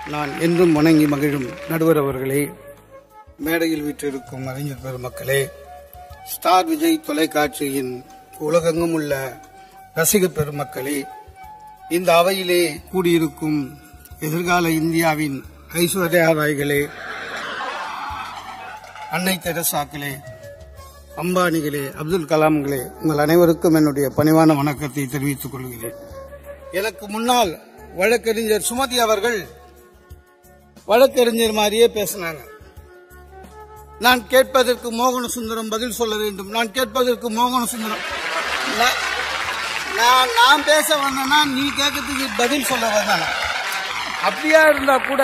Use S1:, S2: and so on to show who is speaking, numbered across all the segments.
S1: நான் என்றும் வணங்கி மகிழும் நடுவர் அவர்களே மேடையில் வீற்றிருக்கும் அறிஞர் பெருமக்களே ஸ்டார் விஜய் தொலைக்காட்சியின் உலகெங்கும் உள்ள ரசிக பெருமக்களே இந்த அவையிலே கூடியிருக்கும் எதிர்கால இந்தியாவின் ஐஸ்வர்யா ராய்களே அன்னை தெரசாக்களே அம்பானிகளே அப்துல் கலாம்களே உங்கள் அனைவருக்கும் என்னுடைய பணிவான வணக்கத்தை தெரிவித்துக் கொள்கிறேன் எனக்கு முன்னால் வழக்கறிஞர் சுமதி அவர்கள் வழக்கறிஞர் மாதிரியே பேசினாங்க நான் கேட்பதற்கு மோகன சுந்தரம் பதில் சொல்ல வேண்டும் நான் கேட்பதற்கு மோகன சுந்தரம் நான்- நான் நான் பேச வந்தேன்னா நீ கேட்கறதுக்கு பதில் சொல்ல வந்தானா அப்படியா இருந்தா கூட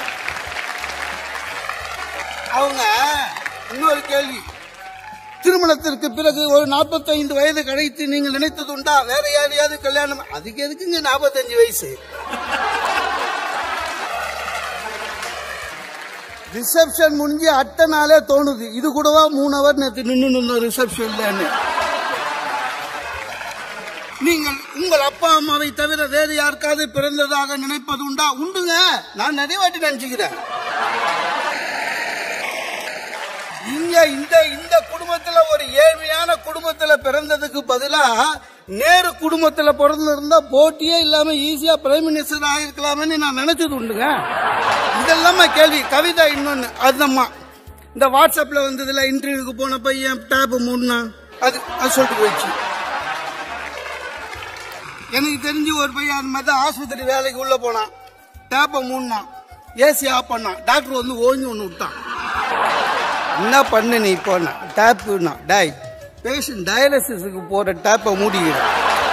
S1: அவங்க இன்னொரு கேள்வி திருமணத்திற்கு பிறகு ஒரு 45 வயது கழித்து நீங்கள் நினைத்தது உண்டா வேற யாரையாவது கல்யாணம் அதுக்கு எதுக்குங்க 45 வயசு ரிசப்ஷன் முடிஞ்சு அட்ட நாளே தோணுது இது கூடவா மூணு அவர் நேற்று நின்று நின்று ரிசப்ஷன்லன்னு நீங்கள் உங்கள் அப்பா அம்மாவை தவிர வேறு யாருக்காவது பிறந்ததாக நினைப்பது உண்டா உண்டுங்க நான் நிறைய வாட்டி நினைச்சுக்கிறேன் இங்க இந்த இந்த குடும்பத்துல ஒரு ஏழ்மையான குடும்பத்துல பிறந்ததுக்கு பதிலா நேரு குடும்பத்துல பிறந்திருந்தா போட்டியே இல்லாம ஈஸியா பிரைம் மினிஸ்டர் ஆயிருக்கலாம்னு நான் நினைச்சது உண்டுங்க இதெல்லாம் கேள்வி கவிதா இன்னொன்னு அதுதாம்மா இந்த வாட்ஸ்அப்ல வந்ததுல இன்டர்வியூக்கு போன பையன் டேப் மூணுனா அது அது சொல்லிட்டு போயிடுச்சு எனக்கு தெரிஞ்சு ஒரு பையன் அது மாதிரி தான் ஆஸ்பத்திரி வேலைக்கு உள்ள போனான் டேப்பை மூடினான் ஏசி ஆஃப் பண்ணான் டாக்டர் வந்து ஓய்ஞ்சு ஒன்று விட்டான் என்ன பண்ண நீ போனா டேப்புனா டாய் பேஷண்ட் டயாலிசிஸுக்கு போற டேப்பை மூடிக்கிறேன்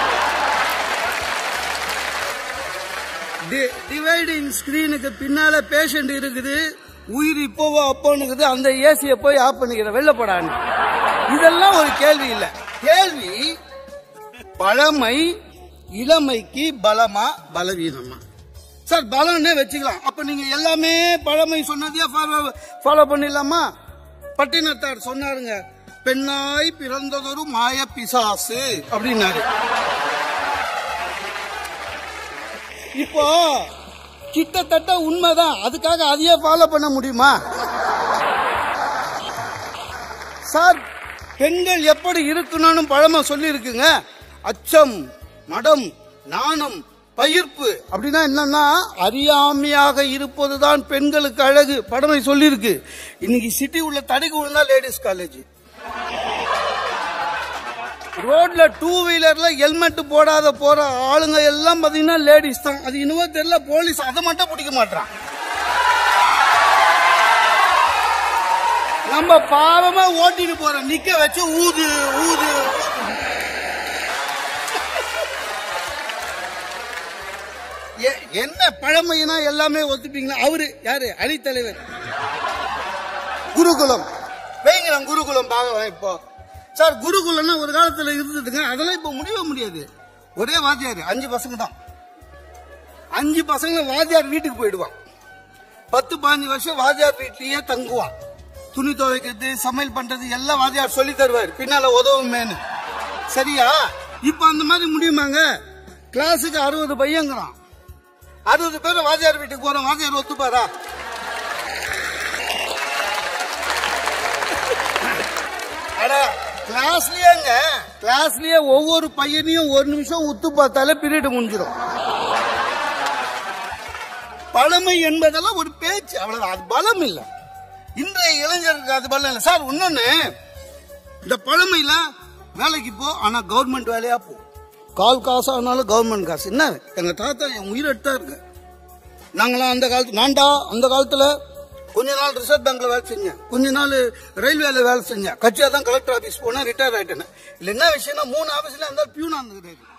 S1: டிவைடிங் ஸ்கிரீனுக்கு பின்னால பேஷண்ட் இருக்குது உயிர் இப்போவோ அப்போனுக்குது அந்த ஏசியை போய் ஆஃப் பண்ணிக்கிற வெளில போடான்னு இதெல்லாம் ஒரு கேள்வி இல்ல கேள்வி பழமை இளமைக்கு பலமா பலவீனமா சார் பலம்னே வச்சுக்கலாம் அப்ப நீங்க எல்லாமே பழமை சொன்னதையே ஃபாலோ பண்ணிடலாமா பட்டினத்தார் சொன்னாருங்க பெண்ணாய் பிறந்ததொரு மாய பிசாசு அப்படின்னாரு இப்போ கிட்டத்தட்ட உண்மைதான் அதுக்காக அதையே ஃபாலோ பண்ண முடியுமா சார் பெண்கள் எப்படி இருக்கணும்னு பழமை சொல்லி இருக்குங்க அச்சம் மடம் நாணம் பயிர்ப்பு அப்படின்னா என்னன்னா அறியாமையாக இருப்பதுதான் பெண்களுக்கு அழகு பழமை சொல்லியிருக்கு இன்னைக்கு சிட்டி உள்ள தடைக்கு விழுந்தா லேடிஸ் காலேஜ் ரோட்ல டூ வீலர்ல ஹெல்மெட் போடாத போற ஆளுங்க எல்லாம் பாத்தீங்கன்னா லேடிஸ் தான் அது இன்னும் தெரியல போலீஸ் அதை மட்டும் பிடிக்க மாட்டான் நம்ம பாவமா ஓட்டிட்டு போறோம் நிக்க வச்சு ஊது ஊது எ- என்ன பழமைனா எல்லாமே ஒத்துப்பீங்களா அவரு யாரு அணித்தலைவர் குருகுலம் வைங்களேன் குருகுலம் பாகம் இப்போ சார் குருகுலம்னா ஒரு காலத்துல இருந்ததுங்க அதெல்லாம் இப்ப முடியவே முடியாது ஒரே வாத்தியார் அஞ்சு பசங்க தான் அஞ்சு பசங்க வாத்தியார் வீட்டுக்கு போயிடுவான் பத்து பதினஞ்சு வருஷம் வாத்தியார் வீட்லயே தங்குவான் துணி துவைக்கிறது சமையல் பண்றது எல்லாம் வாத்தியார் சொல்லி தருவார் பின்னால உதவும் மேனு சரியா இப்ப அந்த மாதிரி முடியுமாங்க கிளாஸுக்கு அறுபது பையங்கிறான் அறுபது பேர் வாத்தியார் வீட்டுக்கு போறோம் வாத்தியார் ஒத்துப்பாரா அட கிளாஸ்லயேங்க கிளாஸ்லயே ஒவ்வொரு பையனையும் ஒரு நிமிஷம் உத்து பார்த்தாலே பீரியட் முடிஞ்சிடும் பழமை என்பதெல்லாம் ஒரு பேச்சு அவ்வளவுதான் அது பலம் இல்ல இன்றைய இளைஞருக்கு அது பலம் இல்ல சார் இன்னொன்னு இந்த பழமையில வேலைக்கு போ ஆனா கவர்மெண்ட் வேலையா போ கால் காசு ஆனாலும் கவர்மெண்ட் காசு என்ன எங்க தாத்தா என் உயிர் எடுத்தா இருக்கு நாங்களாம் அந்த காலத்து நான்டா அந்த காலத்துல கொஞ்ச நாள் ரிசர்வ் பேங்க்ல வேலை செஞ்சேன் கொஞ்ச நாள் ரயில்வேல வேலை செஞ்சேன் கட்சியா தான் கலெக்டர் ஆபீஸ் போனேன் ரிட்டையர் ஆயிட்டேன் இல்ல என்ன விஷயம்னா மூணு ஆபீஸ்ல இருந்தாலும் பியூனா இருந்துக்கிறாரு